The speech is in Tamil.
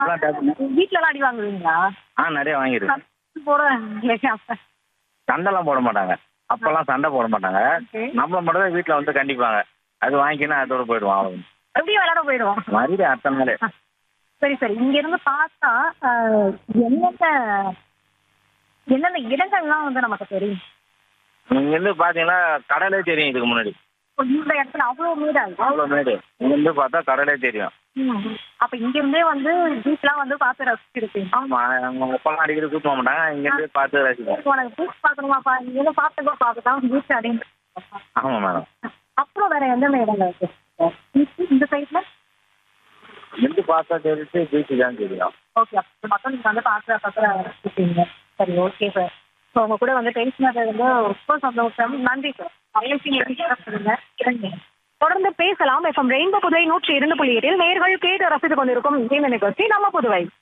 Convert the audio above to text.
அதான் டேப் வீட்ல எல்லாம் அடி வாங்குவீங்களா ஆ நிறைய வாங்கியிருக்கேன் போட சண்டைலாம் போட மாட்டாங்க அப்பெல்லாம் சண்டை போட மாட்டாங்க Okay. நம்மள மட்டும் தான் வீட்டில் வந்து கண்டிப்பாங்க அது வாங்கிக்கினா அதோட போயிடுவோம் அவ்வளோ எப்படி விளையாட போயிடுவோம் மறுபடியும் அடுத்த நாளே சரி சரி இங்க இருந்து பார்த்தா ஆஹ், என்னென்ன என்னென்ன இடங்கள்லாம் வந்து நமக்கு தெரியும் இங்கேருந்து பார்த்தீங்கன்னா கடலே தெரியும் இதுக்கு முன்னாடி இப்போ இந்த இடத்துல அவ்வளவு வீடா இருக்கு அவ்வளோ மேடு இங்கேருந்து பார்த்தா கடலே தெரியும் ம். அப்ப இங்க இருந்தே வந்து பீச்லாம் வந்து பார்த்து ரசிச்சிருப்பீங்க ஆமாம் அவங்க அப்பெல்லாம் அடிக்கடி கூட்டு போக மாட்டாங்க இங்கேருந்து பார்த்து ரசிப்போம் உனக்கு பீச் பார்க்கணுமாப்பா இங்க பார்த்துக்கோ பார்த்துதான் பீச் அப்படின்னு ஆமாம் மேடம் அப்புறம் வேற எந்தெந்த இடங்கள் இருக்கு Beach இந்த சைட்ல இங்கேருந்து பார்த்தா தெரிஞ்சு பீச்சு தான் தெரியும் ஓகே அப்போ மட்டும் நீங்க வந்து பார்த்து பார்த்து ரசிப்பீங்க சரி ஓகே சார் ஸோ உங்க கூட வந்து பேசினது வந்து ரொம்ப சந்தோஷம் நன்றி சார் நிறைய விஷயங்கள் share பண்ணுங்க இறங்குங்க. தொடர்ந்து பேசலாம் எஃப்எம் ரெயின்போ புதுவை நூற்றி இரண்டு புள்ளி எட்டில் நேர்கள் கேட்டு ரசித்துக் கொண்டிருக்கும் இந்த நிகழ்ச்சி நம்ம புதுவை